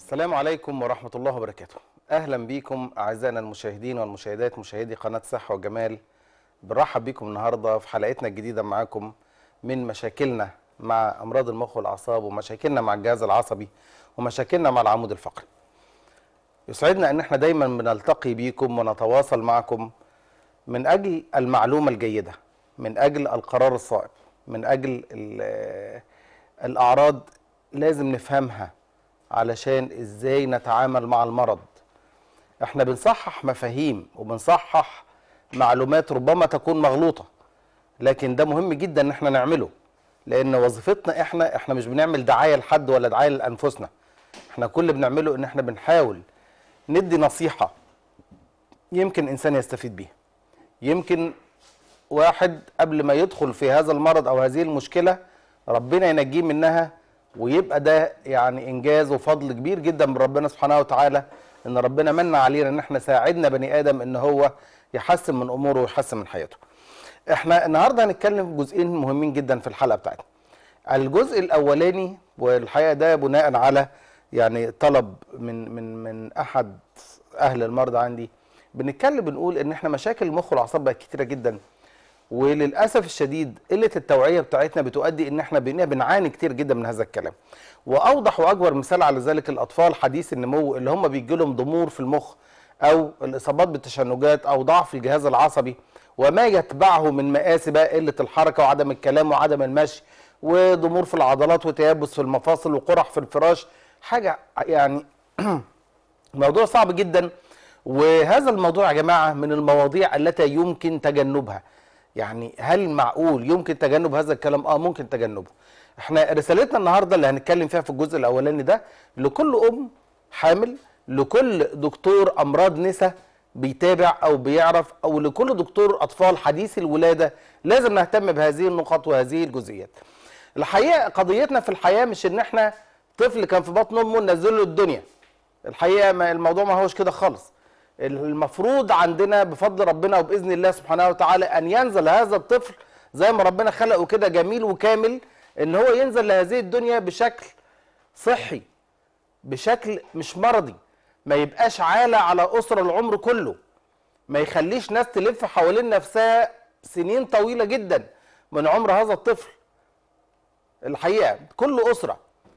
السلام عليكم ورحمة الله وبركاته أهلا بكم أعزائنا المشاهدين والمشاهدات مشاهدي قناة صحة وجمال بنرحب بكم النهاردة في حلقتنا الجديدة معاكم من مشاكلنا مع أمراض المخ والأعصاب ومشاكلنا مع الجهاز العصبي ومشاكلنا مع العمود الفقري يسعدنا أن احنا دايما بنلتقي بيكم ونتواصل معكم من أجل المعلومة الجيدة من أجل القرار الصائب من أجل ال- الأعراض لازم نفهمها علشان ازاي نتعامل مع المرض احنا بنصحح مفاهيم وبنصحح معلومات ربما تكون مغلوطة لكن ده مهم جدا ان احنا نعمله لان وظيفتنا احنا احنا مش بنعمل دعاية لحد ولا دعاية لانفسنا احنا كل اللي بنعمله ان احنا بنحاول ندي نصيحة يمكن انسان يستفيد بيها يمكن واحد قبل ما يدخل في هذا المرض او هذه المشكله ربنا ينجيه منها ويبقى ده يعني انجاز وفضل كبير جدا من ربنا سبحانه وتعالى ان ربنا من علينا ان احنا ساعدنا بني ادم ان هو يحسن من اموره ويحسن من حياته. احنا النهارده هنتكلم في جزئين مهمين جدا في الحلقه بتاعتنا. الجزء الاولاني والحقيقه ده بناء على يعني طلب من من من احد اهل المرضى عندي بنتكلم بنقول ان احنا مشاكل المخ والاعصاب بقت كتيره جدا وللاسف الشديد قله التوعيه بتاعتنا بتؤدي ان احنا بقينا بنعاني كتير جدا من هذا الكلام واوضح واكبر مثال على ذلك الاطفال حديث النمو اللي هم بيجي لهم ضمور في المخ او الاصابات بالتشنجات او ضعف الجهاز العصبي وما يتبعه من مآسي بقى قله الحركه وعدم الكلام وعدم المشي وضمور في العضلات وتيبس في المفاصل وقرح في الفراش حاجه يعني موضوع صعب جدا وهذا الموضوع يا جماعه من المواضيع التي يمكن تجنبها يعني هل معقول يمكن تجنب هذا الكلام اه ممكن تجنبه احنا رسالتنا النهارده اللي هنتكلم فيها في الجزء الاولاني ده لكل ام حامل لكل دكتور امراض نساء بيتابع او بيعرف او لكل دكتور اطفال حديث الولاده لازم نهتم بهذه النقاط وهذه الجزئيات الحقيقه قضيتنا في الحياه مش ان احنا طفل كان في بطن امه ننزل له الدنيا الحقيقه ما الموضوع ما هوش كده خالص المفروض عندنا بفضل ربنا وباذن الله سبحانه وتعالى ان ينزل هذا الطفل زي ما ربنا خلقه كده جميل وكامل ان هو ينزل لهذه الدنيا بشكل صحي بشكل مش مرضي ما يبقاش عالة على أسرة العمر كله ما يخليش ناس تلف حوالين نفسها سنين طويلة جدا من عمر هذا الطفل الحقيقة كل أسرة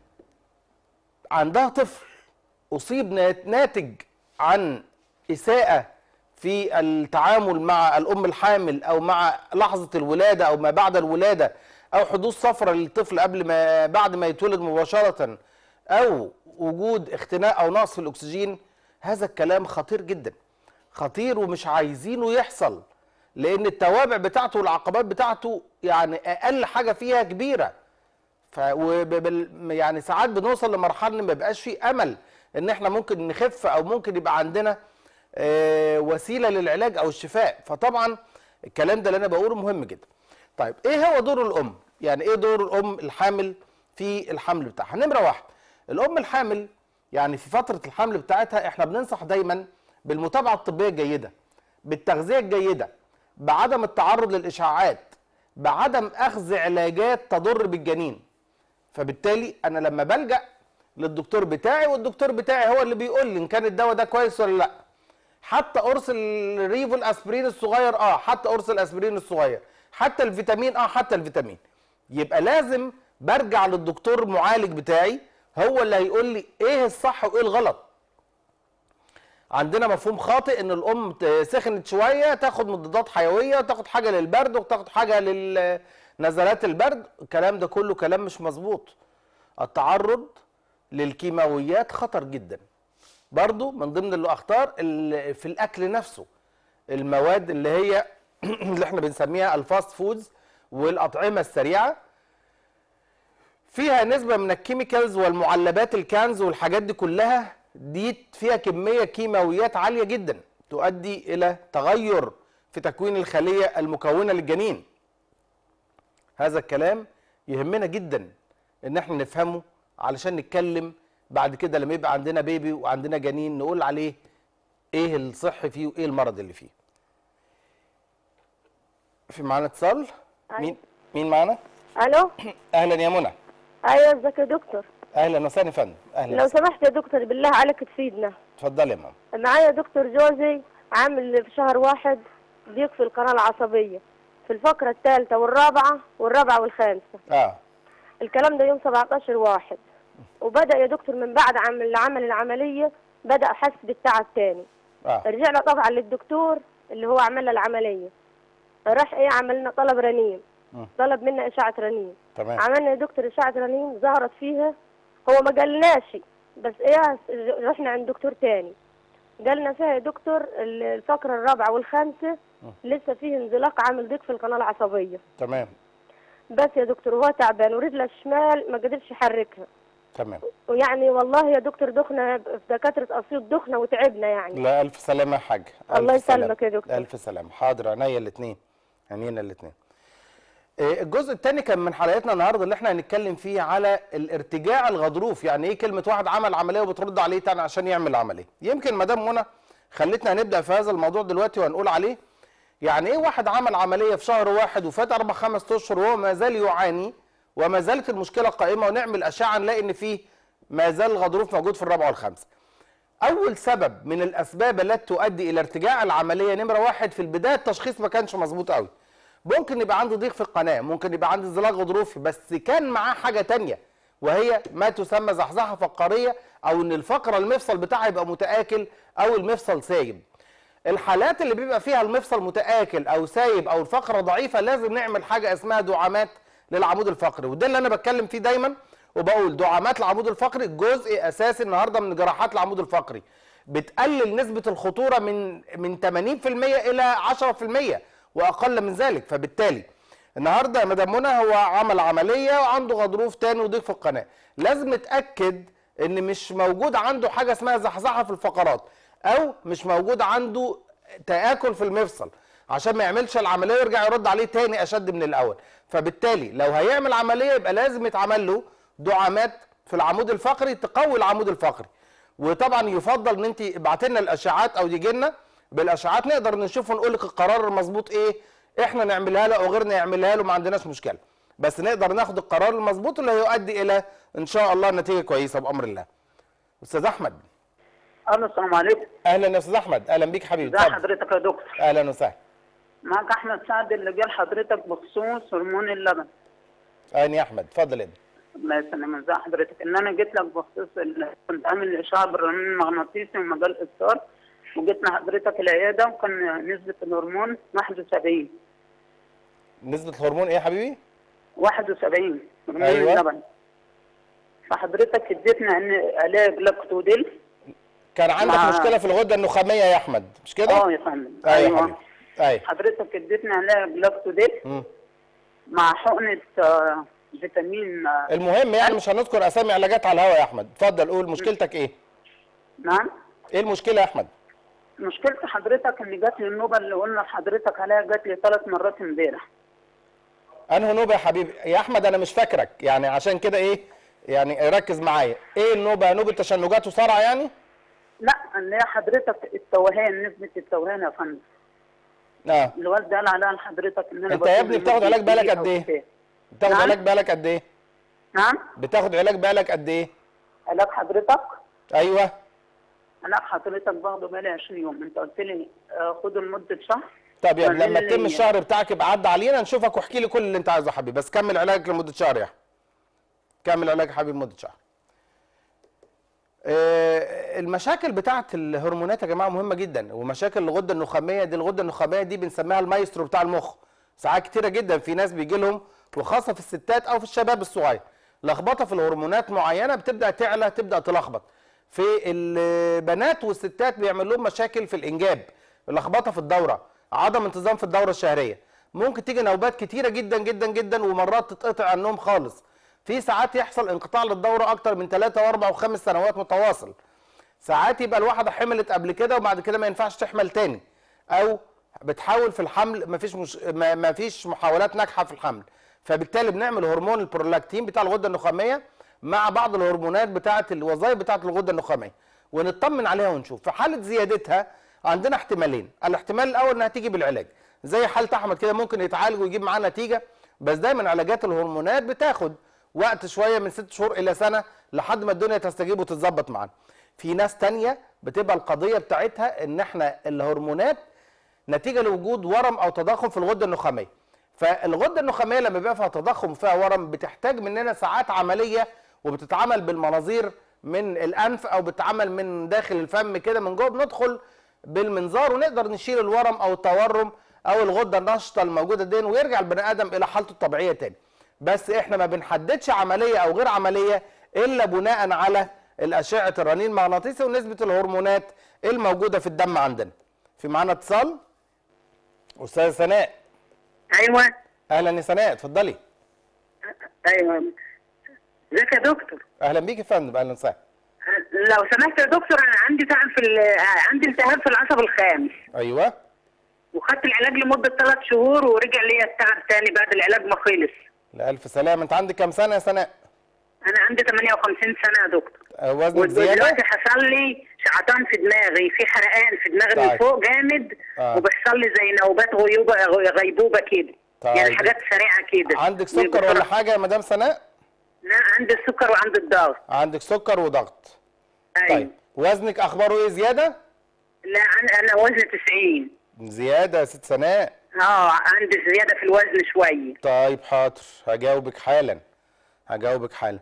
عندها طفل أصيب نات- ناتج عن إساءة في التعامل مع الأم الحامل أو مع لحظة الولادة أو ما بعد الولادة أو حدوث صفرة للطفل قبل ما بعد ما يتولد مباشرة أو وجود اختناق أو نقص في الأكسجين هذا الكلام خطير جدا خطير ومش عايزينه يحصل لأن التوابع بتاعته والعقبات بتاعته يعني أقل حاجة فيها كبيرة ف وبال... يعني ساعات بنوصل لمرحله ان ما بيبقاش في امل ان احنا ممكن نخف او ممكن يبقى عندنا آه، وسيله للعلاج او الشفاء فطبعا الكلام ده اللي انا بقوله مهم جدا طيب ايه هو دور الام يعني ايه دور الام الحامل في الحمل بتاعها نمره واحد الام الحامل يعني في فتره الحمل بتاعتها احنا بننصح دايما بالمتابعه الطبيه الجيده بالتغذيه الجيده بعدم التعرض للاشعاعات بعدم اخذ علاجات تضر بالجنين فبالتالي انا لما بلجا للدكتور بتاعي والدكتور بتاعي هو اللي بيقول لي ان كان الدواء ده كويس ولا لا حتى قرص الريفو الاسبرين الصغير اه حتى قرص الاسبرين الصغير حتى الفيتامين اه حتى الفيتامين يبقى لازم برجع للدكتور المعالج بتاعي هو اللي هيقول لي ايه الصح وايه الغلط عندنا مفهوم خاطئ ان الام ت- سخنت شويه تاخد مضادات حيويه تاخد حاجه للبرد وتاخد حاجه لنزلات البرد الكلام ده كله كلام مش مظبوط التعرض للكيماويات خطر جدا برضو من ضمن الاخطار ال- في الاكل نفسه المواد اللي هي اللي احنا بنسميها الفاست فودز والاطعمه السريعه فيها نسبة من الكيميكالز والمعلبات الكنز والحاجات دي كلها دي فيها كمية كيماويات عالية جدا تؤدي إلى تغير في تكوين الخلية المكونة للجنين هذا الكلام يهمنا جدا ان احنا نفهمه علشان نتكلم بعد كده لما يبقى عندنا بيبي وعندنا جنين نقول عليه ايه الصح فيه وايه المرض اللي فيه في معانا اتصال مين مين معانا الو اهلا يا منى ايوه ازيك يا دكتور اهلا وسهلا يا فندم اهلا لو وسهلا. سمحت يا دكتور بالله عليك تفيدنا اتفضلي يا ماما معايا دكتور جوزي عامل في شهر واحد ضيق في القناة العصبية في الفقرة الثالثة والرابعة والرابعة والخامسة اه الكلام ده يوم 17 واحد وبدأ يا دكتور من بعد عمل عمل العملية بدأ حس بالتعب تاني اه رجعنا طبعا للدكتور اللي هو عمل له العملية راح ايه عمل لنا طلب رنين مم. طلب منا إشاعة رنين تمام عملنا يا دكتور إشاعة رنين ظهرت فيها هو ما قالناش بس ايه رحنا عند دكتور تاني قالنا فيها يا دكتور ال- الفقرة الرابعة والخامسة لسه فيه انزلاق عامل ضيق في القناة العصبية تمام بس يا دكتور هو تعبان ورجله الشمال ما قدرش يحركها تمام ويعني والله يا دكتور دخنا في دكاترة أسيوط دخنا وتعبنا يعني لا الف سلامه يا حاج ألف الله سلامة. يسلمك يا دكتور. الف سلامه حاضر عينيا الاثنين عينينا الاثنين الجزء الثاني كان من حلقتنا النهارده اللي احنا هنتكلم فيه على الارتجاع الغضروف يعني ايه كلمه واحد عمل عمليه وبترد عليه تاني عشان يعمل عمليه يمكن مدام منى خلتنا هنبدا في هذا الموضوع دلوقتي وهنقول عليه يعني ايه واحد عمل عمليه في شهر واحد وفات اربع خمس اشهر وهو ما زال يعاني وما زالت المشكله قائمه ونعمل اشعه نلاقي ان فيه ما زال الغضروف موجود في الرابعه والخامسه اول سبب من الاسباب التي تؤدي الى ارتجاع العمليه نمره واحد في البدايه التشخيص ما كانش مظبوط قوي ممكن يبقى عنده ضيق في القناه ممكن يبقى عنده انزلاق غضروفي بس كان معاه حاجه تانية وهي ما تسمى زحزحه فقاريه او ان الفقره المفصل بتاعها يبقى متاكل او المفصل سايب الحالات اللي بيبقى فيها المفصل متآكل او سايب او الفقره ضعيفه لازم نعمل حاجه اسمها دعامات للعمود الفقري وده اللي انا بتكلم فيه دايما وبقول دعامات العمود الفقري جزء اساسي النهارده من جراحات العمود الفقري بتقلل نسبه الخطوره من من 80% الى 10% واقل من ذلك فبالتالي النهارده يا مدام منى هو عمل عمليه وعنده غضروف تاني وضيق في القناه لازم نتاكد ان مش موجود عنده حاجه اسمها زحزحه في الفقرات او مش موجود عنده تاكل في المفصل عشان ما يعملش العمليه ويرجع يرد عليه تاني اشد من الاول فبالتالي لو هيعمل عمليه يبقى لازم يتعمل له دعامات في العمود الفقري تقوي العمود الفقري وطبعا يفضل ان انت ابعت لنا الاشعاعات او يجي لنا بالاشعاعات نقدر نشوف ونقول لك القرار المظبوط ايه احنا نعملها له او غيرنا يعملها له ما عندناش مشكله بس نقدر ناخد القرار المظبوط اللي هيؤدي الى ان شاء الله نتيجه كويسه بامر الله استاذ احمد الو السلام عليكم اهلا يا استاذ احمد اهلا بيك حبيبي ازي اتفضل حضرتك يا دكتور اهلا وسهلا معك احمد سعد اللي جه لحضرتك بخصوص هرمون اللبن اهلا يا احمد اتفضل يا ابني الله يسلمك ازي حضرتك ان انا جيت لك بخصوص ال- كنت عامل اشعه بالرنين المغناطيسي ومجال اصدار وجيت لحضرتك العياده وكان نسبه الهرمون 71 نسبه الهرمون ايه يا حبيبي 71 هرمون أيوة. اللبن فحضرتك اديتنا ان علاج لاكتوديل كان عندك مع- مشكله في الغده النخاميه يا احمد مش كده اه يا فندم ايوه يا حبيبي ايوه حضرتك اديتنا علاج لاكتوديل مم. مع حقنه آه، فيتامين آه، المهم يعني مش هنذكر اسامي علاجات على الهواء يا احمد اتفضل قول مشكلتك ايه نعم ايه المشكله يا احمد مشكلة حضرتك ان جات لي النوبة اللي قلنا لحضرتك عليها جات لي ثلاث مرات امبارح انه نوبه يا حبيبي يا احمد انا مش فاكرك يعني عشان كده ايه يعني ركز معايا ايه النوبه نوبه تشنجات وصرع يعني لا اللي هي حضرتك التوهان نسبة التوهان يا فندم اه الوالد قال عليها لحضرتك ان انا انت يا ابني باخد بتاخد علاج بقالك دقيقة قد ايه؟ وكفاية. بتاخد نعم؟ علاج بقالك قد ايه نعم بتاخد علاج بقالك قد ايه علاج حضرتك ايوه علاج حضرتك باخده بقالي 20 يوم انت قلت لي آه، خده لمدة شهر طب يا ابني ولا لما اللي- تتم الشهر بتاعك يبقى عدى علينا نشوفك واحكي لي كل اللي انت عايزه يا حبيبي بس كمل علاجك لمده شهر يا احمد كمل علاجك يا حبيبي لمده شهر آه، المشاكل بتاعه الهرمونات يا جماعه مهمه جدا ومشاكل الغده النخاميه دي الغده النخاميه دي بنسميها المايسترو بتاع المخ ساعات كتيره جدا في ناس بيجي لهم وخاصه في الستات او في الشباب الصغير لخبطه في الهرمونات معينه بتبدا تعلى تبدا تلخبط في البنات والستات بيعمل لهم مشاكل في الانجاب لخبطه في الدوره عدم انتظام في الدوره الشهريه ممكن تيجي نوبات كتيره جدا جدا جدا ومرات تتقطع عنهم خالص في ساعات يحصل انقطاع للدوره اكتر من 3 واربع وخمس سنوات متواصل ساعات يبقى الواحده حملت قبل كده وبعد كده ما ينفعش تحمل تاني او بتحاول في الحمل مفيش مش ما- مفيش محاولات ناجحه في الحمل فبالتالي بنعمل هرمون البرولاكتين بتاع الغده النخاميه مع بعض الهرمونات بتاعه الوظائف بتاعه الغده النخاميه ونطمن عليها ونشوف في حاله زيادتها عندنا احتمالين الاحتمال الاول انها تيجي بالعلاج زي حاله احمد كده ممكن يتعالج ويجيب معاه نتيجه بس دايما علاجات الهرمونات بتاخد وقت شويه من ست شهور الى سنه لحد ما الدنيا تستجيب وتتظبط معانا في ناس تانية بتبقى القضيه بتاعتها ان احنا الهرمونات نتيجه لوجود ورم او تضخم في الغده النخاميه فالغده النخاميه لما بيبقى فيها تضخم وفيها ورم بتحتاج مننا ساعات عمليه وبتتعمل بالمناظير من الانف او بتتعمل من داخل الفم كده من جوه بندخل بالمنظار ونقدر نشيل الورم او التورم او الغده النشطه الموجوده دي ويرجع البني ادم الى حالته الطبيعيه تاني بس احنا ما بنحددش عمليه او غير عمليه الا بناء على الاشعه الرنين المغناطيسي ونسبه الهرمونات الموجوده في الدم عندنا في معانا اتصال استاذه سناء ايوه اهلا يا سناء اتفضلي ايوه ازيك يا دكتور اهلا بيك يا فندم اهلا وسهلا لو سمحت يا دكتور انا عندي تعب في ال- عندي التهاب في العصب الخامس ايوه وخدت العلاج لمده ثلاث شهور ورجع لي التعب تاني بعد العلاج ما خلص لألف سلامة انت عندك كام سنه يا سناء انا عندي 58 سنه يا دكتور آه، وزنك زياده ودلوقتي حصل لي شعطان في دماغي في حرقان في دماغي من طيب. فوق جامد آه. وبيحصل لي زي نوبات غيوبه غيبوبه كده طيب. يعني حاجات سريعه كده عندك سكر ولا حاجه يا مدام سناء لا عندي السكر وعندي الضغط عندك سكر وضغط ايوه طيب وزنك اخباره ايه زياده لا انا انا وزني 90 زياده يا ست سناء اه عندي زياده في الوزن شويه طيب حاضر هجاوبك حالا هجاوبك حالا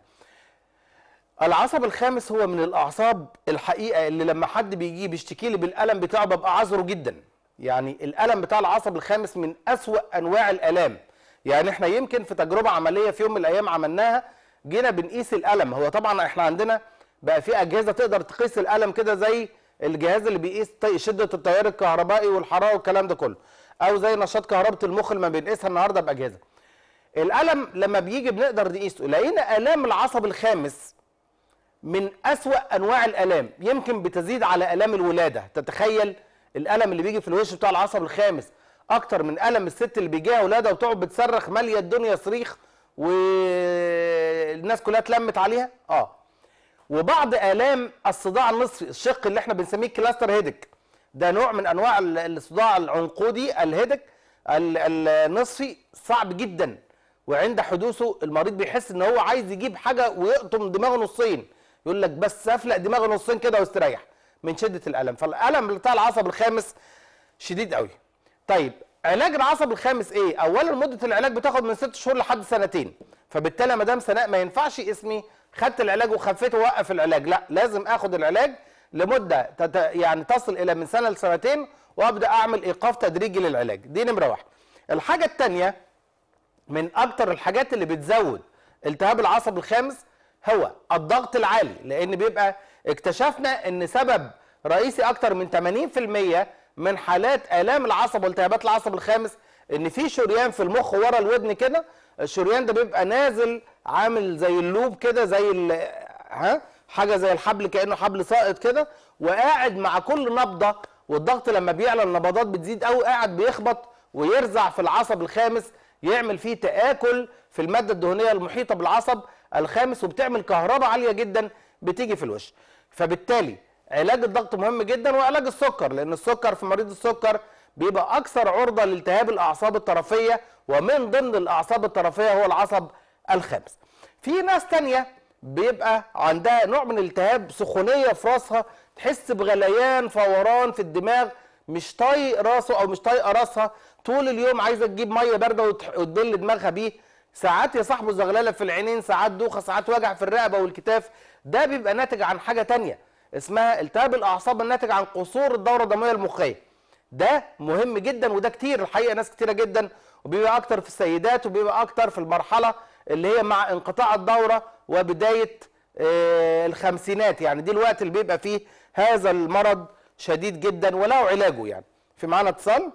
العصب الخامس هو من الاعصاب الحقيقه اللي لما حد بيجي بيشتكي لي بالالم بتاعه ببقى عذره جدا يعني الالم بتاع العصب الخامس من اسوا انواع الالام يعني احنا يمكن في تجربه عمليه في يوم من الايام عملناها جينا بنقيس الالم هو طبعا احنا عندنا بقى في اجهزه تقدر تقيس الالم كده زي الجهاز اللي بيقيس ط- شده التيار الكهربائي والحراره والكلام ده كله او زي نشاط كهربة المخ اللي ما بنقيسها النهارده باجهزه الالم لما بيجي بنقدر نقيسه لقينا الام العصب الخامس من أسوأ أنواع الآلام يمكن بتزيد على آلام الولادة تتخيل الألم اللي بيجي في الوش بتاع العصب الخامس أكتر من ألم الست اللي بيجيها ولادة وتقعد بتصرخ مالية الدنيا صريخ والناس كلها اتلمت عليها اه وبعض آلام الصداع النصفي الشق اللي احنا بنسميه كلاستر هيدك ده نوع من أنواع ال- الصداع العنقودي الهيدك ال- النصفي صعب جدا وعند حدوثه المريض بيحس ان هو عايز يجيب حاجه ويقطم دماغه نصين يقول لك بس افلق دماغي نصين كده واستريح من شده الالم فالالم بتاع العصب الخامس شديد قوي طيب علاج العصب الخامس ايه اولا مده العلاج بتاخد من ست شهور لحد سنتين فبالتالي يا مدام سناء ما ينفعش اسمي خدت العلاج وخفيت ووقف العلاج لا لازم اخد العلاج لمده تت... يعني تصل الى من سنه لسنتين وابدا اعمل ايقاف تدريجي للعلاج دي نمره واحد الحاجه الثانيه من اكتر الحاجات اللي بتزود التهاب العصب الخامس هو الضغط العالي لان بيبقى اكتشفنا ان سبب رئيسي اكتر من 80% من حالات الام العصب والتهابات العصب الخامس ان في شريان في المخ ورا الودن كده الشريان ده بيبقى نازل عامل زي اللوب كده زي ال- ها حاجه زي الحبل كانه حبل ساقط كده وقاعد مع كل نبضه والضغط لما بيعلى النبضات بتزيد قوي قاعد بيخبط ويرزع في العصب الخامس يعمل فيه تآكل في المادة الدهنية المحيطة بالعصب الخامس وبتعمل كهرباء عالية جدا بتيجي في الوش فبالتالي علاج الضغط مهم جدا وعلاج السكر لأن السكر في مريض السكر بيبقى أكثر عرضة لالتهاب الأعصاب الطرفية ومن ضمن الأعصاب الطرفية هو العصب الخامس في ناس تانية بيبقى عندها نوع من الالتهاب سخونية في راسها تحس بغليان فوران في الدماغ مش طايق راسه او مش طايقه راسها طول اليوم عايزه تجيب ميه بارده وتح- وتبل دماغها بيه ساعات يا صاحبه زغلله في العينين ساعات دوخه ساعات وجع في الرقبه والكتاف ده بيبقى ناتج عن حاجه تانية اسمها التهاب الاعصاب الناتج عن قصور الدوره الدمويه المخيه ده مهم جدا وده كتير الحقيقه ناس كتيره جدا وبيبقى اكتر في السيدات وبيبقى اكتر في المرحله اللي هي مع انقطاع الدوره وبدايه آه، الخمسينات يعني دي الوقت اللي بيبقى فيه هذا المرض شديد جدا وله علاجه يعني في معانا اتصال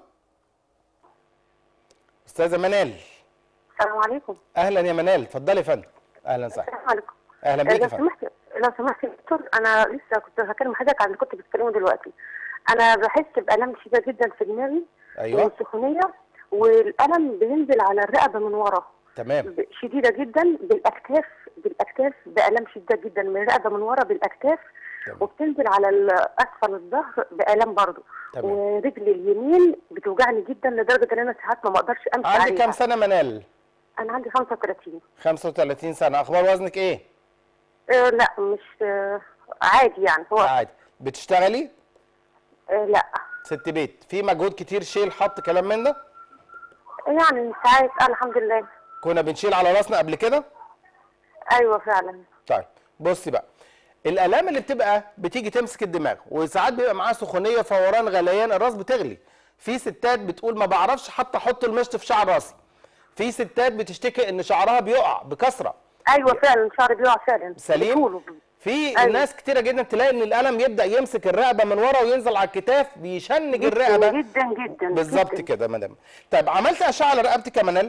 استاذه منال السلام عليكم اهلا يا منال اتفضلي يا فندم اهلا وسهلا السلام عليكم اهلا بيك يا لو فندم سمحت لو سمحت يا دكتور انا لسه كنت هكلم حضرتك عن اللي كنت بتكلمه دلوقتي انا بحس بالام شديده جدا في دماغي ايوه والسخونيه والالم بينزل على الرقبه من ورا تمام ب- شديده جدا بالاكتاف بالاكتاف بالام شديده جدا من الرقبه من ورا بالاكتاف تمام. وبتنزل على ال- اسفل الظهر بالام برضه تمام. ورجلي اليمين بتوجعني جدا لدرجه ان انا ساعات ما بقدرش امشي عندك عليها كام سنه منال انا عندي 35 35 سنه اخبار وزنك ايه آه لا مش آه عادي يعني هو عادي بتشتغلي آه لا ست بيت في مجهود كتير شيل حط كلام من ده يعني ساعات آه الحمد لله كنا بنشيل على راسنا قبل كده ايوه فعلا طيب بصي بقى الالام اللي بتبقى بتيجي تمسك الدماغ وساعات بيبقى معاها سخونيه فوران غليان الراس بتغلي في ستات بتقول ما بعرفش حتى احط المشط في شعر راسي في ستات بتشتكي ان شعرها بيقع بكثره ايوه فعلا شعري بيقع فعلا سليم بطوله. في أيوة. ناس كتيره جدا تلاقي ان الالم يبدا يمسك الرقبه من ورا وينزل على الكتاف بيشنج الرقبه جدا جدا بالظبط جداً. كده يا مدام طيب عملت اشعه على رقبتك يا منال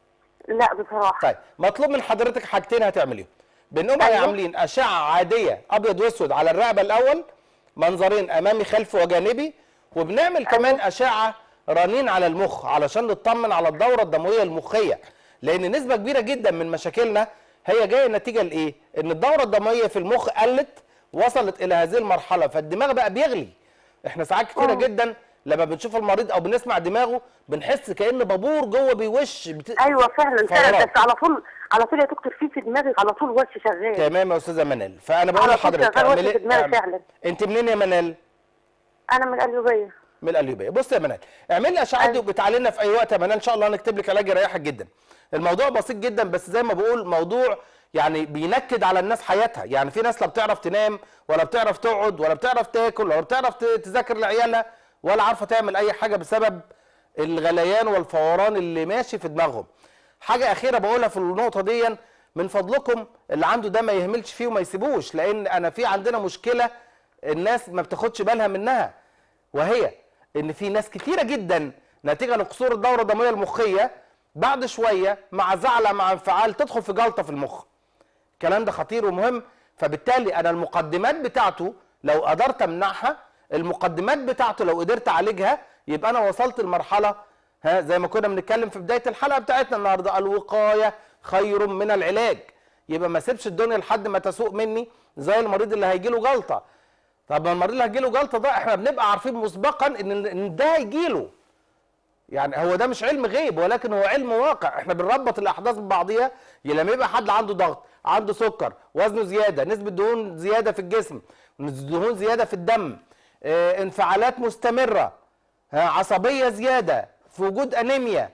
لا بصراحه طيب مطلوب من حضرتك حاجتين هتعمليهم بنقوم أيوة. عاملين اشعه عاديه ابيض واسود على الرقبه الاول منظرين امامي خلفي وجانبي وبنعمل كمان اشعه رنين على المخ علشان نطمن على الدوره الدمويه المخيه لان نسبه كبيره جدا من مشاكلنا هي جايه نتيجه لايه ان الدوره الدمويه في المخ قلت وصلت الى هذه المرحله فالدماغ بقى بيغلي احنا ساعات كتيره آه. جدا لما بنشوف المريض او بنسمع دماغه بنحس كان بابور جوه بيوش بت... ايوه فعلا فعلا فوران. بس على طول على طول يا دكتور في في دماغي على طول وش شغال تمام يا استاذه منال فانا بقول على طول لحضرتك شغال وش اعملي- في دماغي اعمل- فعلا. انت منين يا منال انا من القليوبيه من القليوبيه بص يا منال اعمل لي اشعه دي أيوة. وبتعالي لنا في اي وقت يا منال ان شاء الله هنكتب لك علاج يريحك جدا الموضوع بسيط جدا بس زي ما بقول موضوع يعني بينكد على الناس حياتها يعني في ناس لا بتعرف تنام ولا بتعرف تقعد ولا بتعرف تاكل ولا بتعرف ت- تذاكر لعيالها ولا عارفه تعمل اي حاجه بسبب الغليان والفوران اللي ماشي في دماغهم حاجه اخيره بقولها في النقطه دي من فضلكم اللي عنده ده ما يهملش فيه وما يسيبوش لان انا في عندنا مشكله الناس ما بتاخدش بالها منها وهي ان في ناس كتيره جدا نتيجه لقصور الدوره الدمويه المخيه بعد شويه مع زعله مع انفعال تدخل في جلطه في المخ الكلام ده خطير ومهم فبالتالي انا المقدمات بتاعته لو قدرت امنعها المقدمات بتاعته لو قدرت اعالجها يبقى انا وصلت لمرحله ها زي ما كنا بنتكلم في بدايه الحلقه بتاعتنا النهارده الوقايه خير من العلاج يبقى ما اسيبش الدنيا لحد ما تسوء مني زي المريض اللي هيجي له جلطه طب ما المريض اللي هيجي له جلطه ده احنا بنبقى عارفين مسبقا ان ان ده هيجي له يعني هو ده مش علم غيب ولكن هو علم واقع احنا بنربط الاحداث ببعضيها لما يبقى حد عنده ضغط عنده سكر وزنه زياده نسبه دهون زياده في الجسم دهون زياده في الدم اه انفعالات مستمره ها، عصبيه زياده في وجود انيميا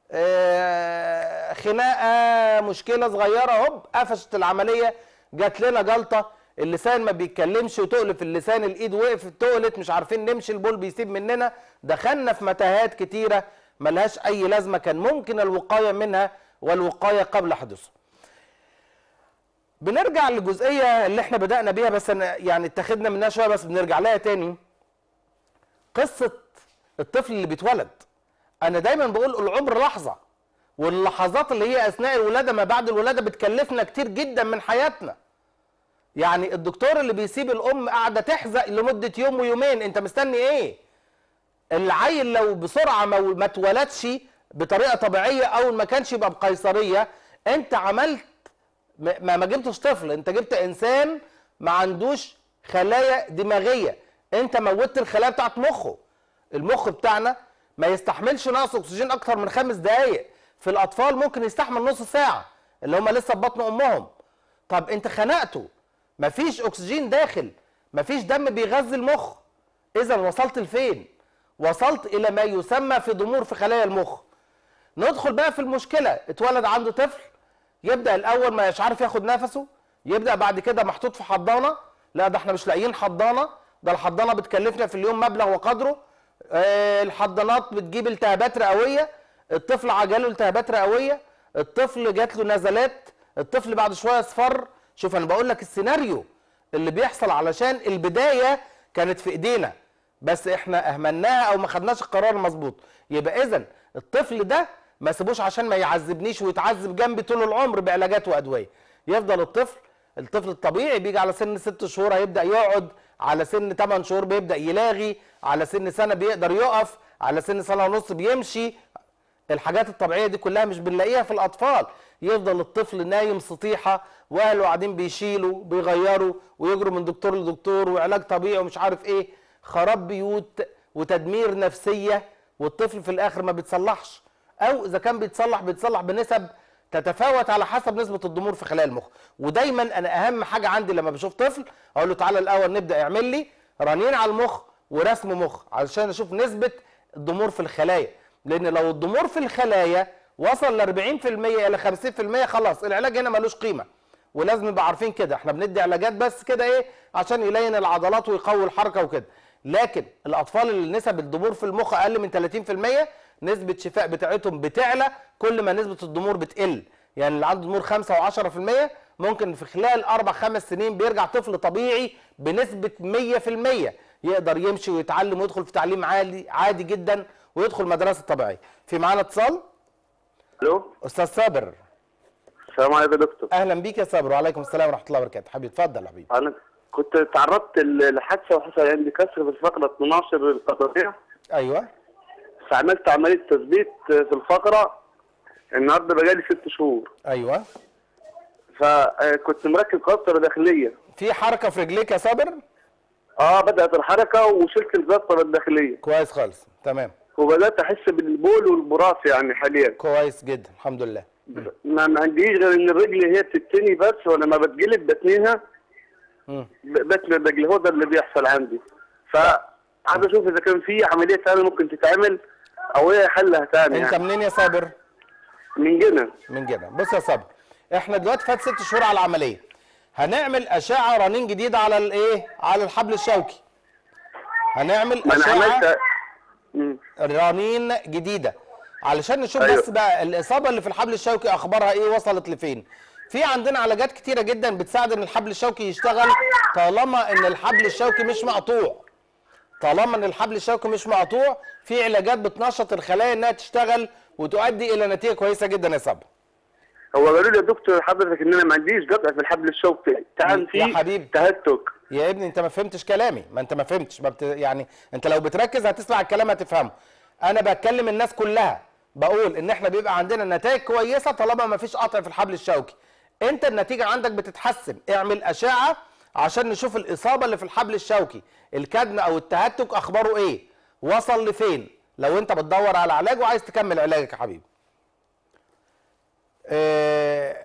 اه خناقه مشكله صغيره هوب قفشت العمليه جات لنا جلطه اللسان ما بيتكلمش وتقلف اللسان الايد وقفت تقلت مش عارفين نمشي البول بيسيب مننا دخلنا في متاهات كتيره ملهاش اي لازمه كان ممكن الوقايه منها والوقايه قبل حدوثها بنرجع للجزئيه اللي احنا بدانا بيها بس أنا يعني اتخذنا منها شويه بس بنرجع لها تاني قصه الطفل اللي بيتولد انا دايما بقول العمر لحظه واللحظات اللي هي اثناء الولاده ما بعد الولاده بتكلفنا كتير جدا من حياتنا يعني الدكتور اللي بيسيب الام قاعده تحزق لمده يوم ويومين انت مستني ايه العيل لو بسرعه ما ما اتولدش بطريقه طبيعيه او ما كانش يبقى بقيصريه انت عملت ما ما جبتش طفل انت جبت انسان ما عندوش خلايا دماغيه انت موتت الخلايا بتاعت مخه المخ بتاعنا ما يستحملش نقص اكسجين اكتر من خمس دقائق في الاطفال ممكن يستحمل نص ساعه اللي هم لسه في بطن امهم طب انت خنقته مفيش اكسجين داخل مفيش دم بيغذي المخ اذا وصلت لفين وصلت الى ما يسمى في ضمور في خلايا المخ ندخل بقى في المشكله اتولد عنده طفل يبدا الاول ما مش عارف ياخد نفسه يبدا بعد كده محطوط في حضانه لا ده احنا مش لاقيين حضانه ده الحضانه بتكلفنا في اليوم مبلغ وقدره آه الحضانات بتجيب التهابات رئويه الطفل عجله التهابات رئويه الطفل جات له نزلات الطفل بعد شويه اصفر شوف انا بقول لك السيناريو اللي بيحصل علشان البدايه كانت في ايدينا بس احنا اهملناها او ما خدناش القرار المظبوط يبقى اذا الطفل ده ما سيبوش عشان ما يعذبنيش ويتعذب جنبي طول العمر بعلاجات وادويه يفضل الطفل الطفل الطبيعي بيجي على سن ست شهور هيبدا يقعد على سن 8 شهور بيبدا يلاغي على سن سنه بيقدر يقف على سن سنه ونص بيمشي الحاجات الطبيعيه دي كلها مش بنلاقيها في الاطفال يفضل الطفل نايم سطيحه واهله قاعدين بيشيلوا بيغيروا ويجروا من دكتور لدكتور وعلاج طبيعي ومش عارف ايه خراب بيوت وتدمير نفسيه والطفل في الاخر ما بيتصلحش او اذا كان بيتصلح بيتصلح بنسب تتفاوت على حسب نسبه الضمور في خلايا المخ ودايما انا اهم حاجه عندي لما بشوف طفل اقول له تعالى الاول نبدا اعمل لي رنين على المخ ورسم مخ علشان اشوف نسبه الضمور في الخلايا لان لو الضمور في الخلايا وصل ل 40% الى 50% خلاص العلاج هنا ملوش قيمه ولازم نبقى عارفين كده احنا بندي علاجات بس كده ايه عشان يلين العضلات ويقوي الحركه وكده لكن الاطفال اللي نسب الضمور في المخ اقل من 30% نسبه شفاء بتاعتهم بتعلى كل ما نسبه الضمور بتقل يعني اللي عنده ضمور 5 و10% ممكن في خلال اربع خمس سنين بيرجع طفل طبيعي بنسبه 100% يقدر يمشي ويتعلم ويدخل في تعليم عالي عادي جدا ويدخل مدرسه طبيعيه في معانا اتصال الو استاذ صابر السلام عليكم يا دكتور اهلا بيك يا صابر وعليكم السلام ورحمه الله وبركاته حبيبي اتفضل يا حبيبي انا كنت تعرضت ل- لحادثه وحصل عندي كسر في الفقره 12 القطريه ايوه فعملت عمليه تثبيت في الفقره النهارده بقالي ست شهور ايوه فكنت مركب قسطره داخليه في حركه في رجليك يا صابر اه بدات الحركه وشلت القسطره الداخليه كويس خالص تمام وبدات احس بالبول والبراس يعني حاليا كويس جدا الحمد لله ما ما عنديش غير ان الرجل هي بتتني بس ولما بتجلد بتنيها مم. ب- بتني الرجل هو ده اللي بيحصل عندي ف عايز اشوف اذا كان في عمليه ثانيه ممكن تتعمل او ايه حلها ثاني انت يعني منين يا صابر من جنة من جنة بص يا صابر احنا دلوقتي فات ست شهور على العمليه هنعمل اشعه رنين جديده على الايه على الحبل الشوكي هنعمل ما انا اشعه عملت مم. رنين جديده علشان نشوف أيوة. بس بقى الاصابه اللي في الحبل الشوكي اخبارها ايه وصلت لفين في عندنا علاجات كتيره جدا بتساعد ان الحبل الشوكي يشتغل طالما ان الحبل الشوكي مش مقطوع طالما ان الحبل الشوكي مش مقطوع في علاجات بتنشط الخلايا انها تشتغل وتؤدي الى نتيجه كويسه جدا يا صبري هو قالوا لي يا دكتور حضرتك ان انا ما عنديش قطع في الحبل الشوكي تعال يا في حبيبي. تهتك يا ابني انت ما فهمتش كلامي ما انت ما فهمتش ما بت... يعني انت لو بتركز هتسمع الكلام هتفهمه انا بتكلم الناس كلها بقول ان احنا بيبقى عندنا نتائج كويسه طالما ما فيش قطع في الحبل الشوكي انت النتيجه عندك بتتحسن اعمل اشعه عشان نشوف الاصابه اللي في الحبل الشوكي الكدم او التهتك اخباره ايه وصل لفين لو انت بتدور على علاج وعايز تكمل علاجك يا حبيبي آه،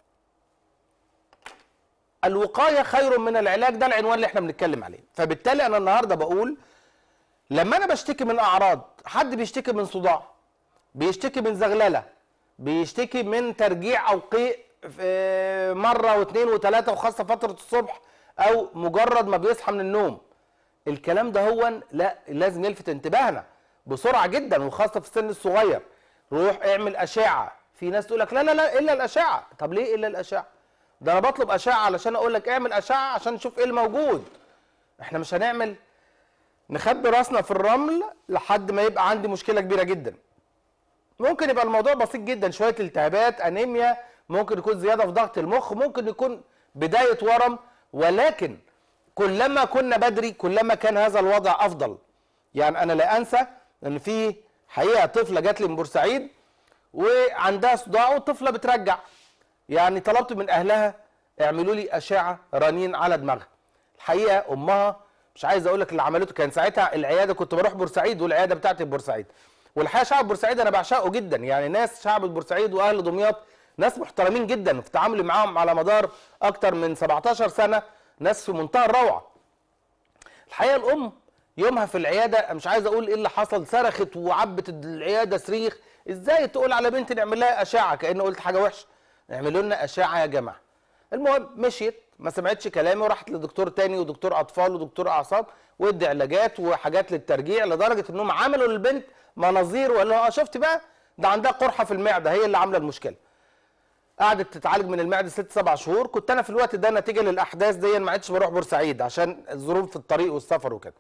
الوقايه خير من العلاج ده العنوان اللي احنا بنتكلم عليه فبالتالي انا النهارده بقول لما انا بشتكي من اعراض حد بيشتكي من صداع بيشتكي من زغلله بيشتكي من ترجيع او قيء في مره واثنين وثلاثه وخاصه فتره الصبح او مجرد ما بيصحى من النوم الكلام ده هو لا لازم يلفت انتباهنا بسرعه جدا وخاصه في السن الصغير روح اعمل اشعه في ناس تقول لك لا لا لا الا الاشعه طب ليه الا الاشعه ده انا بطلب اشعه علشان اقول لك اعمل اشعه عشان نشوف ايه الموجود احنا مش هنعمل نخبي راسنا في الرمل لحد ما يبقى عندي مشكله كبيره جدا ممكن يبقى الموضوع بسيط جدا شويه التهابات انيميا ممكن يكون زياده في ضغط المخ ممكن يكون بدايه ورم ولكن كلما كنا بدري كلما كان هذا الوضع افضل يعني انا لا انسى ان في حقيقه طفله جات لي من بورسعيد وعندها صداع والطفله بترجع يعني طلبت من اهلها اعملوا لي اشعه رنين على دماغها الحقيقه امها مش عايز اقول لك اللي عملته كان ساعتها العياده كنت بروح بورسعيد والعياده بتاعتي في بورسعيد والحقيقه شعب بورسعيد انا بعشقه جدا يعني ناس شعب بورسعيد واهل دمياط ناس محترمين جدا في تعاملي معاهم على مدار اكتر من 17 سنه ناس في منتهى الروعه الحقيقه الام يومها في العياده مش عايز اقول ايه اللي حصل صرخت وعبت العياده صريخ ازاي تقول على بنتي نعمل لها اشعه كأن قلت حاجه وحشه اعملوا لنا اشعه يا جماعه المهم مشيت ما سمعتش كلامي وراحت لدكتور تاني ودكتور اطفال ودكتور اعصاب وادي علاجات وحاجات للترجيع لدرجه انهم عملوا للبنت مناظير وقال لها اه شفت بقى ده عندها قرحه في المعده هي اللي عامله المشكله قعدت تتعالج من المعده ست سبع شهور كنت انا في الوقت ده نتيجه للاحداث دي ما عدتش بروح بورسعيد عشان الظروف في الطريق والسفر وكده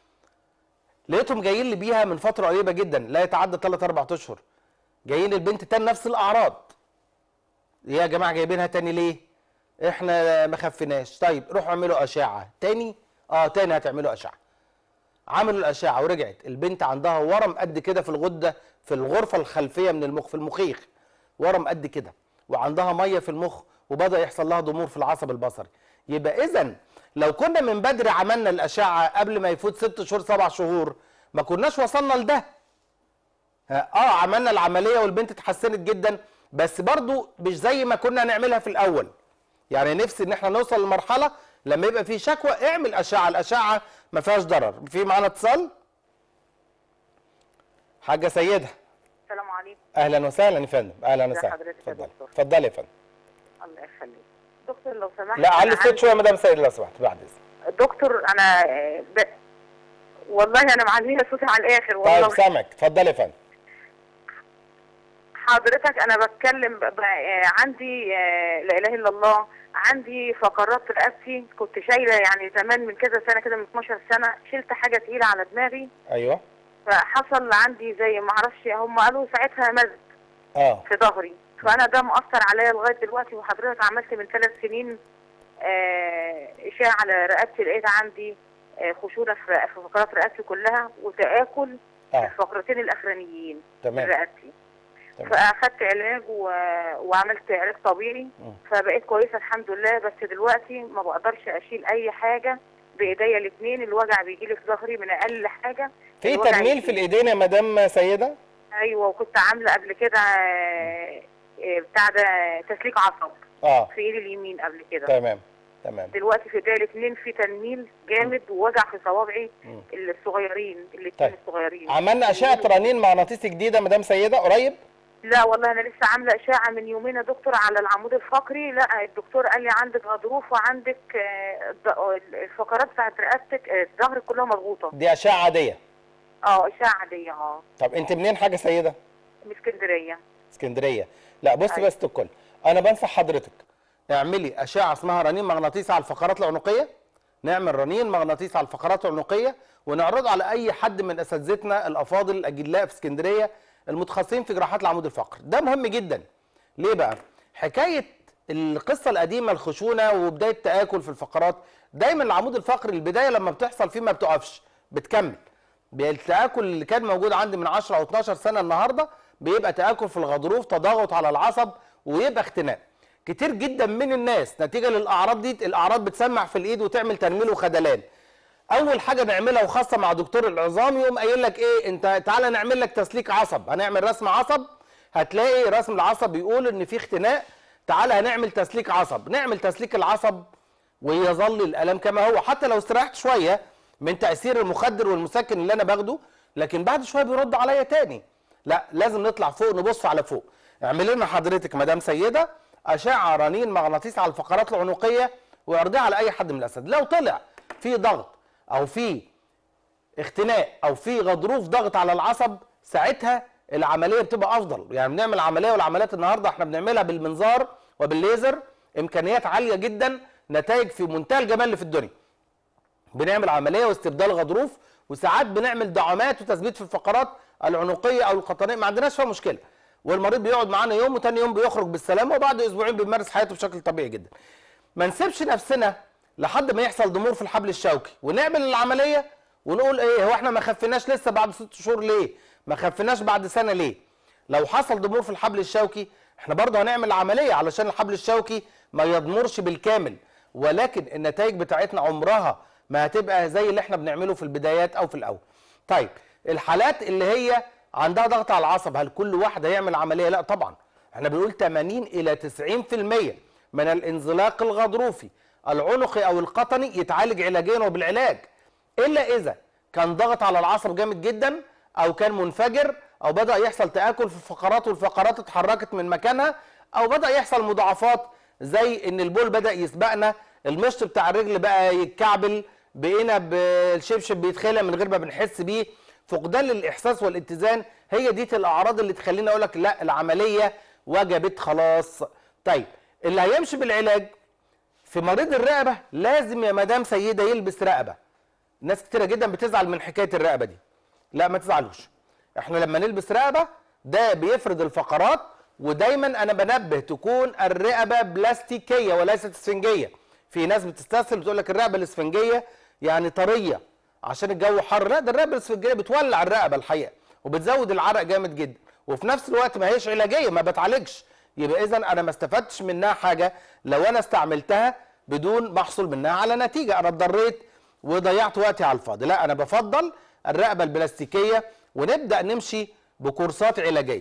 لقيتهم جايين لي بيها من فتره قريبه جدا لا يتعدى 3 4 اشهر جايين البنت تاني نفس الاعراض يا جماعه جايبينها تاني ليه احنا ما خفناش طيب روحوا اعملوا اشعه تاني اه تاني هتعملوا اشعه عملوا الاشعه ورجعت البنت عندها ورم قد كده في الغده في الغرفه الخلفيه من المخ في المخيخ ورم قد كده وعندها ميه في المخ وبدا يحصل لها ضمور في العصب البصري يبقى اذا لو كنا من بدري عملنا الاشعه قبل ما يفوت ست شهور سبع شهور ما كناش وصلنا لده اه عملنا العمليه والبنت اتحسنت جدا بس برضو مش زي ما كنا نعملها في الاول يعني نفسي ان احنا نوصل لمرحله لما يبقى في شكوى اعمل اشعه الاشعه ما فيهاش ضرر في معانا اتصال حاجه سيده السلام عليكم اهلا وسهلا يا فندم اهلا ازي وسهلا حضرتك يا اتفضلي دكتور؟ اتفضلي يا فندم الله يخليك دكتور لو سمحت لا علي أنا الصوت عندي- شويه يا مدام سيد لو سمحت بعد اذنك دكتور انا آه، ب... والله انا معليه صوتي على الاخر طيب والله سامعك اتفضلي يا فندم حضرتك انا بتكلم ب... ب... آه، عندي آه، لا اله الا الله عندي فقرات رقبتي كنت شايله يعني زمان من كذا سنه كده من 12 سنه شلت حاجه تقيله على دماغي ايوه فحصل عندي زي ما اعرفش هم قالوا ساعتها مزق اه في ظهري فانا ده مأثر عليا لغايه دلوقتي وحضرتك عملت من ثلاث سنين آه، اشاعه على رقبتي لقيت عندي آه، خشونه في رق- في فقرات رقبتي كلها وتآكل في اه الفقرتين الاخرانيين من تمام رقبتي تمام. فاخدت علاج و... وعملت علاج طبيعي مم. فبقيت كويسه الحمد لله بس دلوقتي ما بقدرش اشيل اي حاجه بايديا الاثنين الوجع بيجي لي في ظهري من اقل حاجه في الوجع تجميل يجي. في الايدين يا مدام سيده ايوه وكنت عامله قبل كده آه، آه، بتاع ده تسليك عصب اه في ايدي اليمين قبل كده تمام تمام دلوقتي في ايديا الاثنين في تنميل جامد ووجع في صوابعي مم. الصغيرين الاثنين طيب. الصغيرين عملنا اشعه رنين مغناطيسي جديده مدام سيده قريب لا والله انا لسه عامله اشاعه من يومين يا دكتور على العمود الفقري لا الدكتور قال لي عندك غضروف وعندك آه، الض- الفقرات بتاعت رقبتك آه، ظهرك كلها مضغوطه دي اشعه عاديه اه اشاعه عاديه اه طب انت منين حاجه سيده من اسكندريه اسكندريه لا بص أيوة. بس الكل انا بنصح حضرتك اعملي اشعه اسمها رنين مغناطيسي على الفقرات العنقيه نعمل رنين مغناطيسي على الفقرات العنقيه ونعرضه على اي حد من اساتذتنا الافاضل الاجلاء في اسكندريه المتخصصين في جراحات العمود الفقري ده مهم جدا ليه بقى حكايه القصه القديمه الخشونه وبدايه تاكل في الفقرات دايما العمود الفقري البدايه لما بتحصل فيه ما بتقفش بتكمل التآكل اللي كان موجود عندي من 10 او 12 سنه النهارده بيبقى تآكل في الغضروف تضاغط على العصب ويبقى اختناق كتير جدا من الناس نتيجه للاعراض دي الاعراض بتسمع في الايد وتعمل تنميل وخدلان اول حاجه نعملها وخاصه مع دكتور العظام يقوم قايل لك ايه انت تعالى نعمل لك تسليك عصب هنعمل رسم عصب هتلاقي رسم العصب بيقول ان في اختناق تعالى هنعمل تسليك عصب نعمل تسليك العصب ويظل الالم كما هو حتى لو استريحت شويه من تاثير المخدر والمسكن اللي انا باخده لكن بعد شويه بيرد عليا تاني لا لازم نطلع فوق نبص على فوق اعمل لنا حضرتك مدام سيده اشعه رنين مغناطيسي على الفقرات العنقيه واعرضيها على اي حد من الاسد لو طلع في ضغط او في اختناق او في غضروف ضغط على العصب ساعتها العمليه بتبقى افضل يعني بنعمل عمليه والعمليات النهارده احنا بنعملها بالمنظار وبالليزر امكانيات عاليه جدا نتائج في منتهى الجمال اللي في الدنيا بنعمل عمليه واستبدال غضروف وساعات بنعمل دعامات وتثبيت في الفقرات العنقيه او القطنيه ما عندناش فيها مشكله والمريض بيقعد معانا يوم وتاني يوم بيخرج بالسلامه وبعد اسبوعين بيمارس حياته بشكل طبيعي جدا ما نسيبش نفسنا لحد ما يحصل ضمور في الحبل الشوكي ونعمل العمليه ونقول ايه هو احنا ما خفيناش لسه بعد ست شهور ليه ما خفيناش بعد سنه ليه لو حصل ضمور في الحبل الشوكي احنا برضه هنعمل عمليه علشان الحبل الشوكي ما يضمرش بالكامل ولكن النتائج بتاعتنا عمرها ما هتبقى زي اللي احنا بنعمله في البدايات او في الاول طيب الحالات اللي هي عندها ضغط على العصب هل كل واحد هيعمل عمليه لا طبعا احنا بنقول 80 الى 90% من الانزلاق الغضروفي العنقي او القطني يتعالج علاجيا وبالعلاج الا اذا كان ضغط على العصب جامد جدا او كان منفجر او بدا يحصل تاكل في الفقرات والفقرات اتحركت من مكانها او بدا يحصل مضاعفات زي ان البول بدا يسبقنا المشط بتاع الرجل بقى يتكعبل بقينا بالشبشب بيتخلع من غير ما بنحس بيه فقدان للاحساس والاتزان هي دي الاعراض اللي تخليني اقول لك لا العمليه وجبت خلاص طيب اللي هيمشي بالعلاج في مريض الرقبه لازم يا مدام سيده يلبس رقبه ناس كتيره جدا بتزعل من حكايه الرقبه دي لا ما تزعلوش احنا لما نلبس رقبه ده بيفرد الفقرات ودايما انا بنبه تكون الرقبه بلاستيكيه وليست اسفنجيه في ناس بتستسهل بتقول لك الرقبه الاسفنجيه يعني طريه عشان الجو حر لا ده الرقبه الاسفنجيه بتولع الرقبه الحقيقه وبتزود العرق جامد جدا وفي نفس الوقت ما هيش علاجيه ما بتعالجش يبقى اذا انا ما استفدتش منها حاجه لو انا استعملتها بدون ما احصل منها على نتيجه انا اتضريت وضيعت وقتي على الفاضي لا انا بفضل الرقبه البلاستيكيه ونبدا نمشي بكورسات علاجيه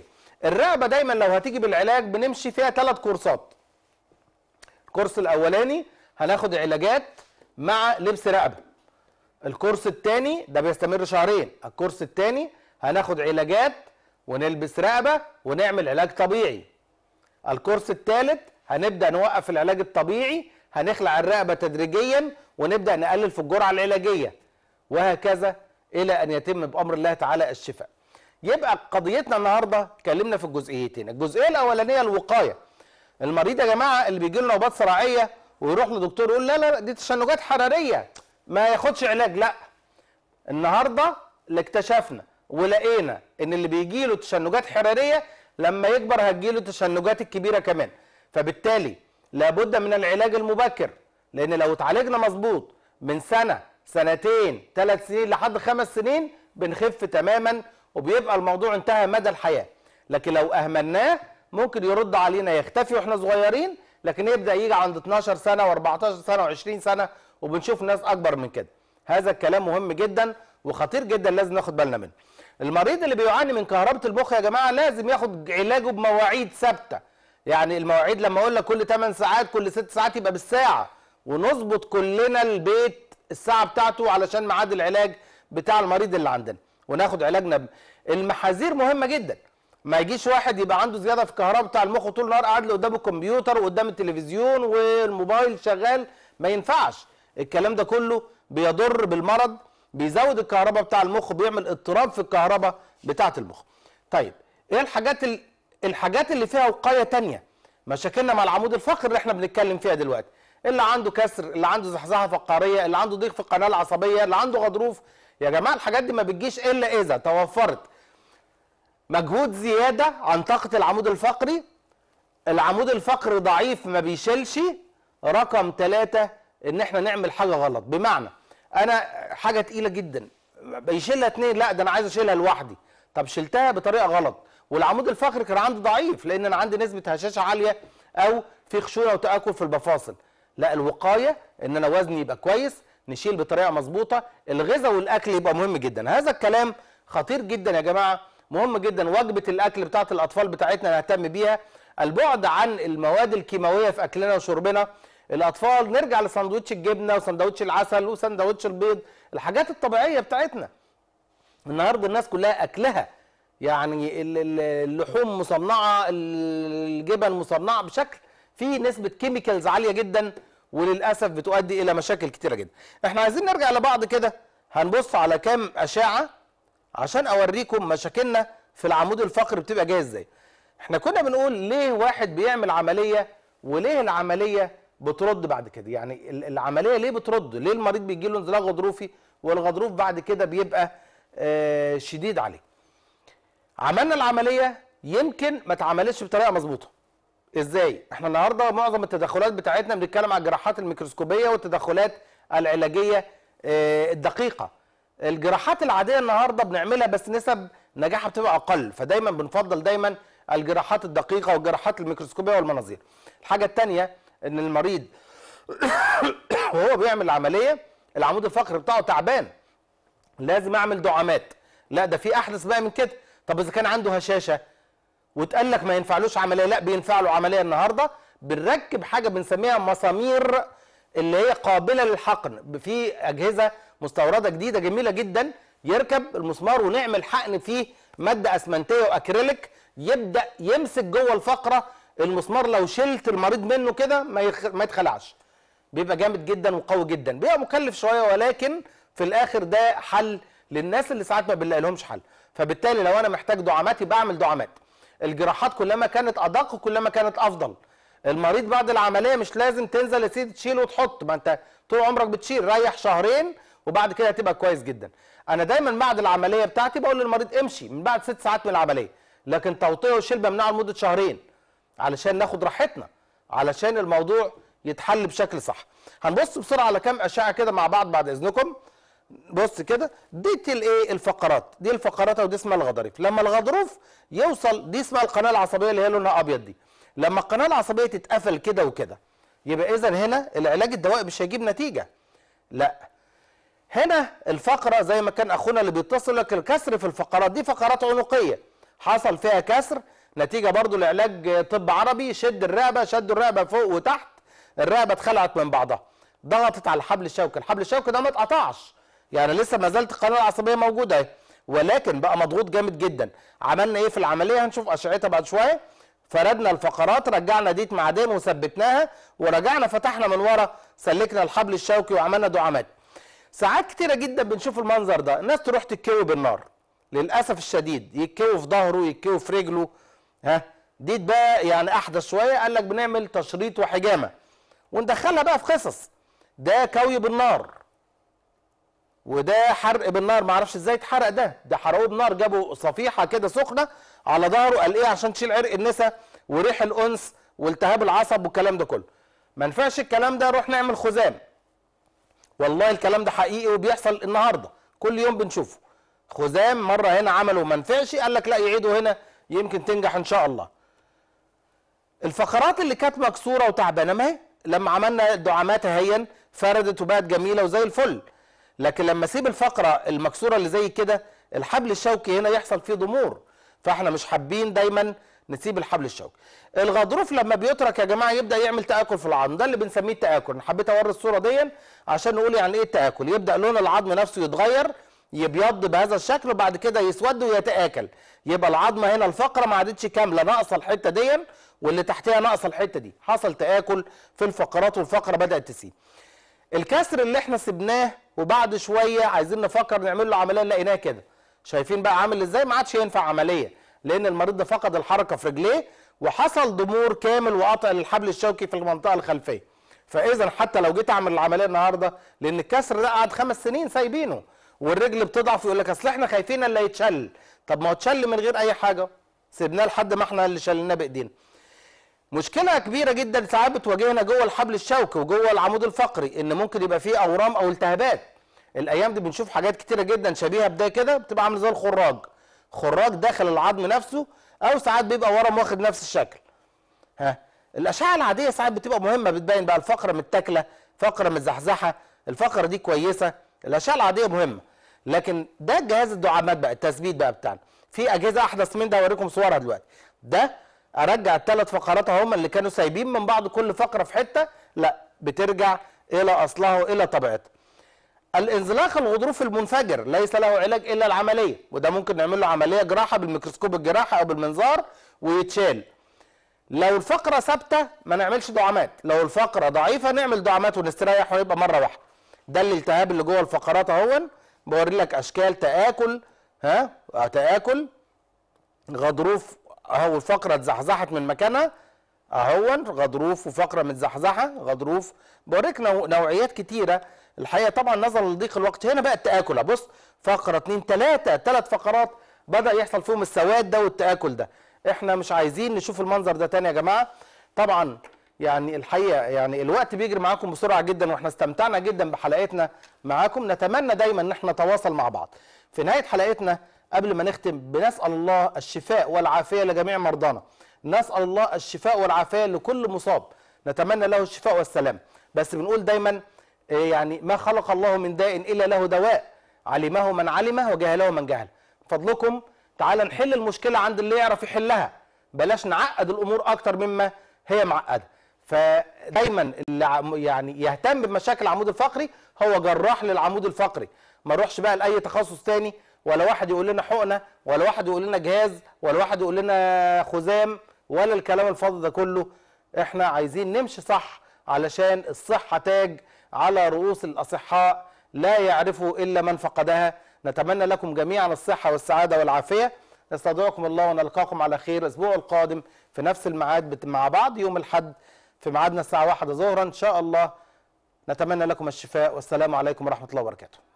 الرقبه دايما لو هتيجي بالعلاج بنمشي فيها ثلاث كورسات الكورس الاولاني هناخد علاجات مع لبس رقبه الكورس الثاني ده بيستمر شهرين الكورس الثاني هناخد علاجات ونلبس رقبه ونعمل علاج طبيعي الكورس الثالث هنبدا نوقف العلاج الطبيعي هنخلع الرقبه تدريجيا ونبدا نقلل في الجرعه العلاجيه وهكذا الى ان يتم بامر الله تعالى الشفاء يبقى قضيتنا النهارده اتكلمنا في الجزئيتين الجزئيه الاولانيه الوقايه المريض يا جماعه اللي بيجي له نوبات صراعيه ويروح لدكتور يقول لا لا دي تشنجات حراريه ما ياخدش علاج لا النهارده اللي اكتشفنا ولقينا ان اللي بيجي له تشنجات حراريه لما يكبر هتجي له تشنجات الكبيره كمان فبالتالي لابد من العلاج المبكر لان لو اتعالجنا مظبوط من سنه سنتين ثلاث سنين لحد خمس سنين بنخف تماما وبيبقى الموضوع انتهى مدى الحياه لكن لو اهملناه ممكن يرد علينا يختفي واحنا صغيرين لكن يبدا يجي عند 12 سنه و14 سنه و20 سنه وبنشوف ناس اكبر من كده هذا الكلام مهم جدا وخطير جدا لازم ناخد بالنا منه المريض اللي بيعاني من كهربة المخ يا جماعة لازم ياخد علاجه بمواعيد ثابتة يعني المواعيد لما اقول لك كل 8 ساعات كل 6 ساعات يبقى بالساعة ونظبط كلنا البيت الساعة بتاعته علشان ميعاد العلاج بتاع المريض اللي عندنا وناخد علاجنا ب... المحاذير مهمة جدا ما يجيش واحد يبقى عنده زيادة في الكهرباء بتاع المخ طول النهار قاعد له قدام الكمبيوتر وقدام التلفزيون والموبايل شغال ما ينفعش الكلام ده كله بيضر بالمرض بيزود الكهرباء بتاع المخ بيعمل اضطراب في الكهرباء بتاعه المخ طيب ايه الحاجات ال... الحاجات اللي فيها وقايه تانية مشاكلنا مع العمود الفقري اللي احنا بنتكلم فيها دلوقتي اللي عنده كسر اللي عنده زحزحه فقاريه اللي عنده ضيق في القناه العصبيه اللي عنده غضروف يا جماعه الحاجات دي ما بتجيش الا اذا توفرت مجهود زياده عن طاقه العمود الفقري العمود الفقري ضعيف ما بيشيلش رقم ثلاثة ان احنا نعمل حاجه غلط بمعنى انا حاجه تقيله جدا بيشيلها اتنين لا ده انا عايز اشيلها لوحدي طب شلتها بطريقه غلط والعمود الفقري كان عندي ضعيف لان انا عندي نسبه هشاشه عاليه او في خشونه وتاكل في المفاصل لا الوقايه ان انا وزني يبقى كويس نشيل بطريقه مظبوطه الغذاء والاكل يبقى مهم جدا هذا الكلام خطير جدا يا جماعه مهم جدا وجبه الاكل بتاعه الاطفال بتاعتنا نهتم بيها البعد عن المواد الكيماويه في اكلنا وشربنا الاطفال نرجع لسندوتش الجبنه وسندوتش العسل وسندوتش البيض الحاجات الطبيعيه بتاعتنا النهارده الناس كلها اكلها يعني ال- ال- اللحوم مصنعه الجبن مصنعه بشكل فيه نسبه كيميكالز عاليه جدا وللاسف بتؤدي الى مشاكل كتيره جدا احنا عايزين نرجع لبعض كده هنبص على كام اشعه عشان اوريكم مشاكلنا في العمود الفقري بتبقى جايه ازاي احنا كنا بنقول ليه واحد بيعمل عمليه وليه العمليه بترد بعد كده يعني ال- العمليه ليه بترد ليه المريض بيجي له انزلاق غضروفي والغضروف بعد كده بيبقى آه شديد عليه عملنا العمليه يمكن ما اتعملتش بطريقه مظبوطه ازاي احنا النهارده معظم التدخلات بتاعتنا بنتكلم على الجراحات الميكروسكوبيه والتدخلات العلاجيه آه، الدقيقه الجراحات العاديه النهارده بنعملها بس نسب نجاحها بتبقى اقل فدايما بنفضل دايما الجراحات الدقيقه والجراحات الميكروسكوبيه والمناظير الحاجه الثانيه ان المريض وهو بيعمل العمليه العمود الفقري بتاعه تعبان لازم اعمل دعامات لا ده في احدث بقى من كده طب اذا كان عنده هشاشه واتقال لك ما ينفعلوش عمليه لا بينفع له عمليه النهارده بنركب حاجه بنسميها مسامير اللي هي قابله للحقن في اجهزه مستورده جديده جميله جدا يركب المسمار ونعمل حقن فيه ماده اسمنتيه واكريليك يبدا يمسك جوه الفقره المسمار لو شلت المريض منه كده ما يخ... ما يتخلعش بيبقى جامد جدا وقوي جدا بيبقى مكلف شويه ولكن في الاخر ده حل للناس اللي ساعات ما بنلاقي لهمش حل فبالتالي لو انا محتاج دعامات يبقى اعمل دعامات الجراحات كلما كانت ادق كلما كانت افضل المريض بعد العمليه مش لازم تنزل يا سيدي تشيل وتحط ما انت طول عمرك بتشيل ريح شهرين وبعد كده هتبقى كويس جدا انا دايما بعد العمليه بتاعتي بقول للمريض امشي من بعد ست ساعات من العمليه لكن توطيه والشيل بمنعه لمده شهرين علشان ناخد راحتنا علشان الموضوع يتحل بشكل صح هنبص بسرعه على كام اشعه كده مع بعض بعد اذنكم بص كده دي الايه الفقرات دي الفقرات ودي اسمها الغضاريف لما الغضروف يوصل دي اسمها القناه العصبيه اللي هي لونها ابيض دي لما القناه العصبيه تتقفل كده وكده يبقى اذا هنا العلاج الدوائي مش هيجيب نتيجه لا هنا الفقره زي ما كان اخونا اللي بيتصل لك الكسر في الفقرات دي فقرات عنقيه حصل فيها كسر نتيجه برضو لعلاج طب عربي شد الرقبه شدوا الرقبه فوق وتحت الرقبه اتخلعت من بعضها ضغطت على الحبل الشوكي الحبل الشوكي ده ما اتقطعش يعني لسه ما زالت القناه العصبيه موجوده اهي ولكن بقى مضغوط جامد جدا عملنا ايه في العمليه هنشوف اشعتها بعد شويه فردنا الفقرات رجعنا ديت معدن وثبتناها ورجعنا فتحنا من ورا سلكنا الحبل الشوكي وعملنا دعامات ساعات كتيره جدا بنشوف المنظر ده الناس تروح تتكوي بالنار للاسف الشديد يتكوي في ظهره يتكوي في رجله ها ديت بقى يعني احدث شويه قال لك بنعمل تشريط وحجامه وندخلها بقى في قصص ده كوي بالنار وده حرق بالنار ما اعرفش ازاي اتحرق ده ده حرقوه بنار جابوا صفيحه كده سخنه على ظهره قال ايه عشان تشيل عرق النسا وريح الانس والتهاب العصب والكلام ده كله ما ينفعش الكلام ده نروح نعمل خزام والله الكلام ده حقيقي وبيحصل النهارده كل يوم بنشوفه خزام مره هنا عملوا ما نفعش قال لك لا يعيدوا هنا يمكن تنجح ان شاء الله الفقرات اللي كانت مكسوره وتعبانه ما هي لما عملنا دعامات اهيا فردت وبقت جميله وزي الفل لكن لما اسيب الفقره المكسوره اللي زي كده الحبل الشوكي هنا يحصل فيه ضمور فاحنا مش حابين دايما نسيب الحبل الشوكي الغضروف لما بيترك يا جماعه يبدا يعمل تاكل في العظم ده اللي بنسميه التاكل انا حبيت اوري الصوره دي عشان نقول يعني ايه التاكل يبدا لون العظم نفسه يتغير يبيض بهذا الشكل وبعد كده يسود ويتاكل يبقى العظمه هنا الفقره ما عادتش كامله ناقصه الحته دي واللي تحتها ناقصه الحته دي حصل تاكل في الفقرات والفقره بدات تسيب الكسر اللي احنا سبناه وبعد شويه عايزين نفكر نعمل له عمليه لقيناه كده شايفين بقى عامل ازاي ما عادش ينفع عمليه لان المريض ده فقد الحركه في رجليه وحصل ضمور كامل وقطع للحبل الشوكي في المنطقه الخلفيه فاذا حتى لو جيت اعمل العمليه النهارده لان الكسر ده قعد خمس سنين سايبينه والرجل بتضعف يقول لك اصل احنا خايفين اللي يتشل طب ما هو اتشل من غير اي حاجه سيبناه لحد ما احنا اللي شلناه بايدينا مشكله كبيره جدا ساعات بتواجهنا جوه الحبل الشوكي وجوه العمود الفقري ان ممكن يبقى فيه اورام او التهابات الايام دي بنشوف حاجات كتيره جدا شبيهه بده كده بتبقى عامله زي الخراج خراج داخل العظم نفسه او ساعات بيبقى ورم واخد نفس الشكل ها الاشعه العاديه ساعات بتبقى مهمه بتبين بقى الفقره متاكله فقره متزحزحه الفقره دي كويسه الاشعه العاديه مهمه لكن ده جهاز الدعامات بقى التثبيت بقى بتاعنا في اجهزه احدث من ده هوريكم صورها دلوقتي ده ارجع الثلاث فقرات هم اللي كانوا سايبين من بعض كل فقره في حته لا بترجع الى اصلها والى طبيعتها الانزلاق الغضروف المنفجر ليس له علاج الا العمليه وده ممكن نعمل له عمليه جراحه بالميكروسكوب الجراحي او بالمنظار ويتشال لو الفقره ثابته ما نعملش دعامات لو الفقره ضعيفه نعمل دعامات ونستريح ويبقى مره واحده ده الالتهاب اللي جوه الفقرات اهون بوري لك اشكال تاكل ها تاكل غضروف اهو الفقره اتزحزحت من مكانها اهون غضروف وفقره متزحزحه غضروف بوريك نوع نوعيات كتيره الحقيقه طبعا نظرا لضيق الوقت هنا بقى التاكل بص فقره اتنين تلاته ثلاث فقرات بدا يحصل فيهم السواد ده والتاكل ده احنا مش عايزين نشوف المنظر ده تاني يا جماعه طبعا يعني الحقيقه يعني الوقت بيجري معاكم بسرعه جدا واحنا استمتعنا جدا بحلقتنا معاكم نتمنى دايما ان احنا نتواصل مع بعض في نهايه حلقتنا قبل ما نختم بنسال الله الشفاء والعافيه لجميع مرضانا نسال الله الشفاء والعافيه لكل مصاب نتمنى له الشفاء والسلام بس بنقول دايما إيه يعني ما خلق الله من داء الا له دواء علمه من علمه وجهله من جهل فضلكم تعال نحل المشكله عند اللي يعرف يحلها بلاش نعقد الامور اكتر مما هي معقده فدايما اللي عم- يعني يهتم بمشاكل العمود الفقري هو جراح للعمود الفقري ما نروحش بقى لاي تخصص تاني ولا واحد يقول لنا حقنه ولا واحد يقول لنا جهاز ولا واحد يقول لنا خزام ولا الكلام الفاضي ده كله احنا عايزين نمشي صح علشان الصحه تاج على رؤوس الاصحاء لا يعرفه الا من فقدها نتمنى لكم جميعا الصحه والسعاده والعافيه نستودعكم الله ونلقاكم على خير الاسبوع القادم في نفس الميعاد بت- مع بعض يوم الاحد في ميعادنا الساعه 1 ظهرا ان شاء الله نتمنى لكم الشفاء والسلام عليكم ورحمه الله وبركاته